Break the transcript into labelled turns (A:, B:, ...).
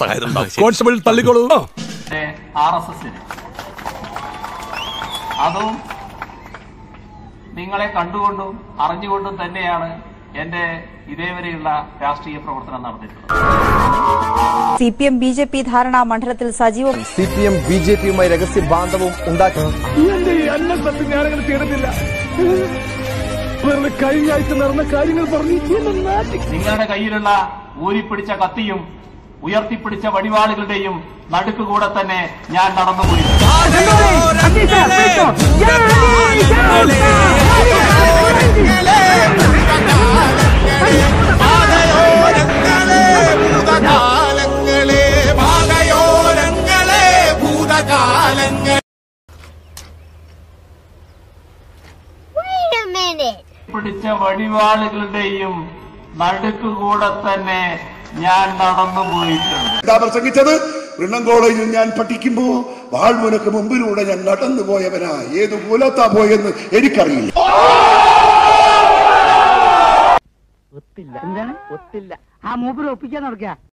A: Constable തള്ളിക്കോളൂ
B: R S എസിന് അതും നിങ്ങളെ കണ്ടുകൊണ്ടും അറിഞ്ഞുകൊണ്ടും തന്നെയാണ് എന്റെ ഇതേവരെയുള്ള രാഷ്ട്രീയ പ്രവർത്തനം നടന്നിട്ടുള്ളത്
C: C P M B J P ധാരണാ മണ്ഡലത്തിൽ സജീവം
D: C P M B J പിയുമായി രഹസ്യ ബാന്ധവം ഉണ്ടാക്കി
A: എന്റെ ഈ അന്നസത്യം ഞാനങ്ങനെ ചെയ്തിട്ടില്ല വെറുതെ കഴിഞ്ഞ ആഴ്ച നടന്ന കാര്യങ്ങൾ പറഞ്ഞു എന്നെ നാട്ടി
B: നിങ്ങളുടെ കയ്യിലുള്ള ഊരിപ്പിടിച്ച കത്തിയും ഉയർത്തിപ്പിടിച്ച വടിവാളുകളുടെയും നടുക്കുകൂടെ തന്നെ ഞാൻ നടന്നുപോയി
E: ഭൂതകാലങ്ങളെ പാതയോരങ്ങളെ ഭൂതകാലങ്ങൾ
F: Wait a minute.
B: പിടിച്ച വടിവാളുകളുടെയും നടുക്കുകൂടെ തന്നെ ഞാൻ നടന്നുപോയിട്ടുണ്ട്
G: എന്താ പ്രസംഗിച്ചത് വൃണ്ണം കോളേജിൽ ഞാൻ പഠിക്കുമ്പോ വാൾമുനക്ക് മുമ്പിലൂടെ ഞാൻ നടന്നു പോയവനാ ഏത് മൂലത്താ പോയെന്ന് എനിക്കറിയില്ല
H: ഒത്തില്ല എന്താണ് ഒത്തില്ല ആ മൂപ്പര് ഒപ്പിക്കാൻ നടക്കുക